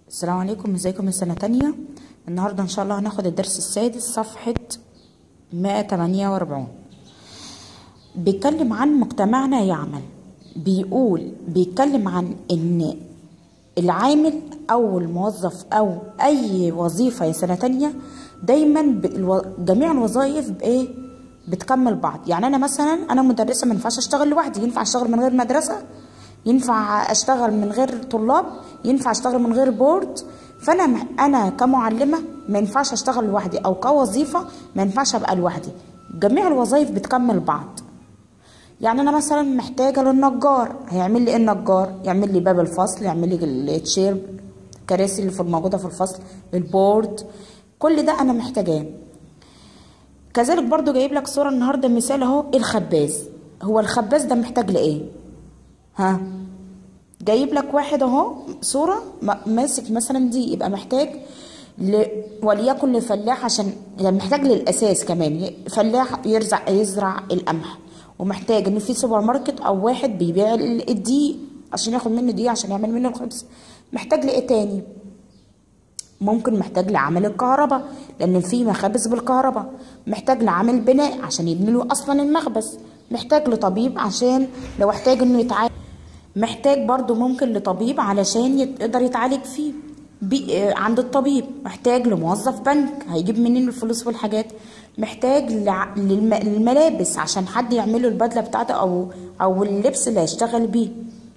السلام عليكم ازيكم يا سنة تانية النهاردة ان شاء الله هناخد الدرس السادس صفحة 148 بيتكلم عن مجتمعنا يعمل بيقول بيتكلم عن ان العامل او الموظف او اي وظيفة يا سنة تانية دايما ب- الو- جميع الوظائف بايه بتكمل بعض يعني انا مثلا انا مدرسة ما ينفعش اشتغل لوحدي ينفع اشتغل من غير مدرسة ينفع اشتغل من غير طلاب ينفع اشتغل من غير بورد فانا م- انا كمعلمه ما ينفعش اشتغل لوحدي او كوظيفه ما ينفعش ابقى لوحدي جميع الوظائف بتكمل بعض يعني انا مثلا محتاجه للنجار هيعمل لي ايه النجار يعمل لي باب الفصل يعمل لي التشير الكراسي اللي في الموجوده في الفصل البورد كل ده انا محتاجاه كذلك برضو جايب لك صوره النهارده مثال اهو الخباز هو الخباز ده محتاج لايه ها جايب لك واحد اهو صوره م- ماسك مثلا دي يبقى محتاج ل... وليكن لفلاح عشان يعني محتاج للاساس كمان ي- فلاح يرزع يزرع القمح ومحتاج ان في سوبر ماركت او واحد بيبيع ال- الدقيق عشان ياخد منه دقيق عشان يعمل منه الخبز محتاج لايه تاني ممكن محتاج لعامل الكهرباء لان في مخابز بالكهرباء محتاج لعامل بناء عشان يبني له اصلا المخبز محتاج لطبيب عشان لو احتاج انه يتعالج محتاج برضو ممكن لطبيب علشان يت- يقدر يتعالج فيه بي... آه، عند الطبيب محتاج لموظف بنك هيجيب منين الفلوس والحاجات محتاج لع... للم... للملابس عشان حد يعمل له البدله بتاعته او او اللبس اللي هيشتغل بيه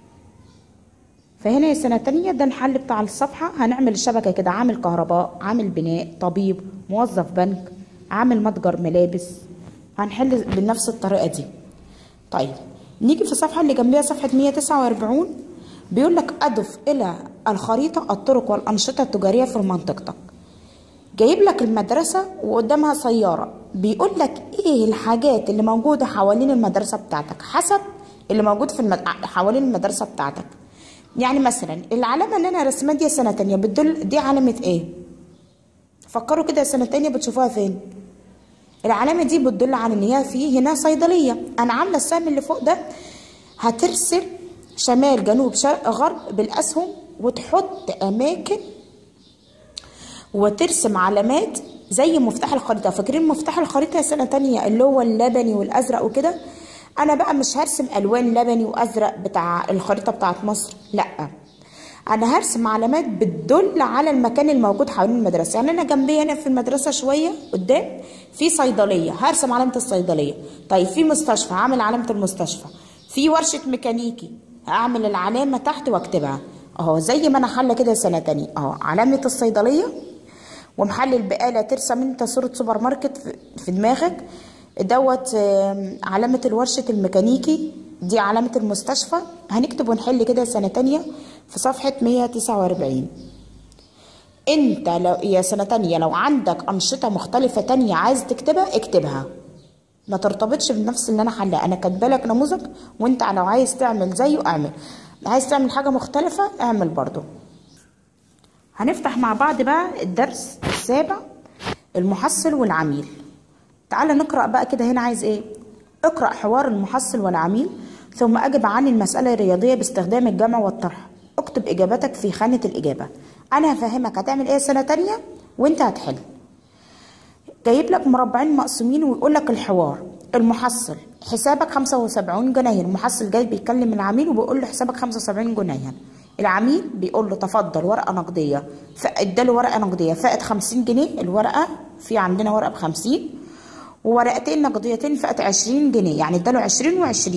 فهنا يا سنة تانية ده الحل بتاع الصفحة هنعمل الشبكة كده عامل كهرباء عامل بناء طبيب موظف بنك عامل متجر ملابس هنحل بنفس الطريقة دي طيب نيجي في الصفحة اللي جنبها صفحة 149 بيقول لك أضف إلى الخريطة الطرق والأنشطة التجارية في منطقتك جايب لك المدرسة وقدامها سيارة بيقول لك ايه الحاجات اللي موجودة حوالين المدرسة بتاعتك حسب اللي موجود في المد... حوالين المدرسة بتاعتك يعني مثلا العلامة اللي انا رسمها دي سنة تانية بتدل دي علامة ايه فكروا كده سنة تانية بتشوفوها فين العلامة دي بتدل على ان هي في هنا صيدلية انا عاملة السهم اللي فوق ده هترسم شمال جنوب شرق غرب بالاسهم وتحط اماكن وترسم علامات زي مفتاح الخريطة فاكرين مفتاح الخريطة يا سنة تانية اللي هو اللبني والأزرق وكده أنا بقى مش هرسم ألوان لبني وأزرق بتاع الخريطة بتاعت مصر لأ أنا هرسم علامات بتدل على المكان الموجود حوالين المدرسة يعني أنا جنبي هنا في المدرسة شوية قدام في صيدلية هرسم علامة الصيدلية طيب في مستشفى هعمل علامة المستشفى في ورشة ميكانيكي هعمل العلامة تحت واكتبها اهو زي ما انا حل كده سنة تانية اهو علامة الصيدلية ومحل البقالة ترسم انت صورة سوبر ماركت في- في دماغك دوت آم، علامة الورشة الميكانيكي دي علامة المستشفى هنكتب ونحل كده سنة تانية في صفحة 149 انت لو يا سنة تانية لو عندك أنشطة مختلفة تانية عايز تكتبها اكتبها ما ترتبطش بنفس اللي انا حلاه انا كاتبه لك نموذج وانت لو عايز تعمل زيه اعمل عايز تعمل حاجة مختلفة اعمل برضو هنفتح مع بعض بقى الدرس السابع المحصل والعميل تعال نقرأ بقى كده هنا عايز ايه اقرأ حوار المحصل والعميل ثم أجب عن المسألة الرياضية باستخدام الجمع والطرح اكتب إجابتك في خانة الإجابة أنا هفهمك هتعمل ايه سنة تانية وانت هتحل جايب لك مربعين مقسومين ويقول لك الحوار المحصل حسابك 75 جنيه المحصل جاي بيكلم العميل وبيقول له حسابك 75 جنيه العميل بيقول له تفضل ورقه نقديه فاداله ورقه نقديه فائت 50 جنيه الورقه في عندنا ورقه ب 50 وورقتين نقديتين فائت 20 جنيه يعني اداله 20 و20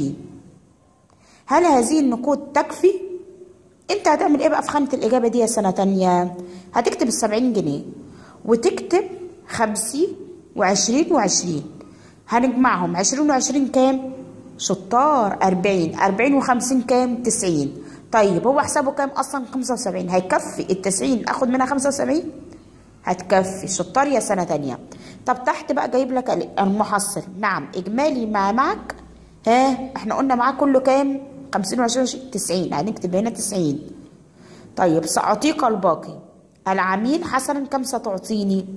هل هذه النقود تكفي انت هتعمل ايه بقى في خانة الإجابة دي يا سنة تانية هتكتب السبعين جنيه وتكتب خمسين وعشرين وعشرين هنجمعهم عشرين وعشرين كام شطار أربعين أربعين وخمسين كام تسعين طيب هو حسابه كام أصلا خمسة وسبعين هيكفي التسعين أخد منها خمسة وسبعين هتكفي شطار يا سنة تانية طب تحت بقى جايب لك المحصل نعم إجمالي ما معك ها احنا قلنا معاه كله كام خمسين وعشرين وعشرين تسعين هنكتب هنا تسعين طيب سأعطيك الباقي العميل حسنا كم ستعطيني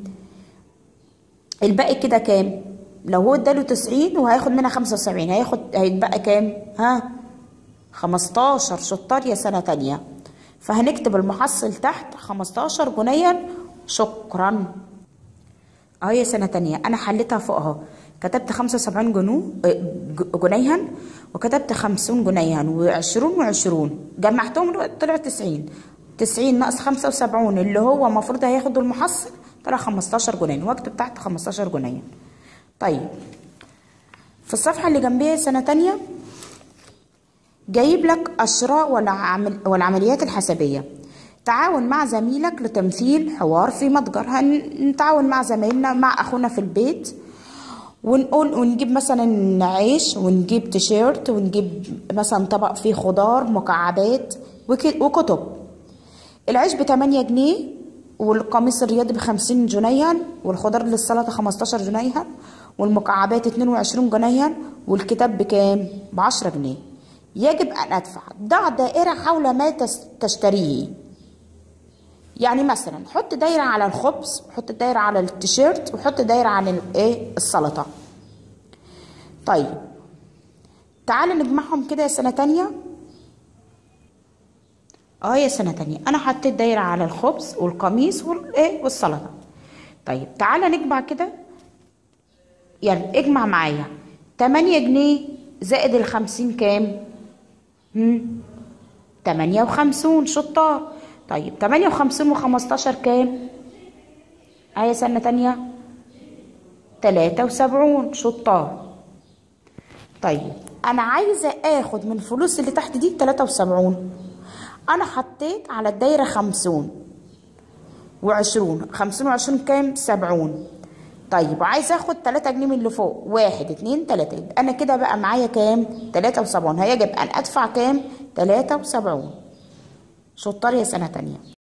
الباقي كده كام لو هو اداله تسعين وهياخد منها خمسة وسبعين هياخد هيتبقى كام ها خمستاشر شطار يا سنة تانية فهنكتب المحصل تحت 15 جنيها شكرا اهو يا سنة تانية انا حليتها فوق اهو كتبت 75 جنو جنيها وكتبت 50 جنيها و20 و20 جمعتهم طلع 90 90 ناقص 75 اللي هو المفروض هياخدوا المحصل طلع 15 جنيه واكتب تحت 15 جنيه طيب في الصفحة اللي جنبيها سنة تانية جايب لك أشراء والعمل والعمليات الحسابية تعاون مع زميلك لتمثيل حوار في متجر هنتعاون مع زمايلنا مع أخونا في البيت ونقول ونجيب مثلا عيش ونجيب تيشيرت ونجيب مثلا طبق فيه خضار مكعبات وكتب العيش بتمانية جنيه والقميص الرياضي بخمسين جنيها والخضار للسلطة خمستاشر جنيها والمكعبات اتنين وعشرين جنيها والكتاب بكام؟ بعشرة جنيه يجب أن أدفع ضع دائرة حول ما تشتريه يعني مثلا حط دايرة على الخبز وحط دايرة على التيشيرت وحط دايرة على الايه السلطة طيب تعالى نجمعهم كده يا سنة تانية اه يا سنة تانية انا حطيت دايرة على الخبز والقميص والايه والسلطة طيب تعالى نجمع كده يعني اجمع معايا تمانية جنيه زائد الخمسين كام هم تمانية وخمسون شطار طيب تمانية وخمسين وخمستاشر كام اهي سنة تانية تلاتة وسبعون شطار طيب انا عايزة اخد من الفلوس اللي تحت دي تلاتة وسبعون انا حطيت على الدايرة خمسون وعشرون خمسون وعشرون كام سبعون طيب وعايز اخد تلاتة جنيه من اللي فوق واحد اتنين تلاتة يبقى انا كده بقى معايا كام تلاتة وسبعون هيجب ان ادفع كام تلاتة وسبعون شطار يا سنة تانية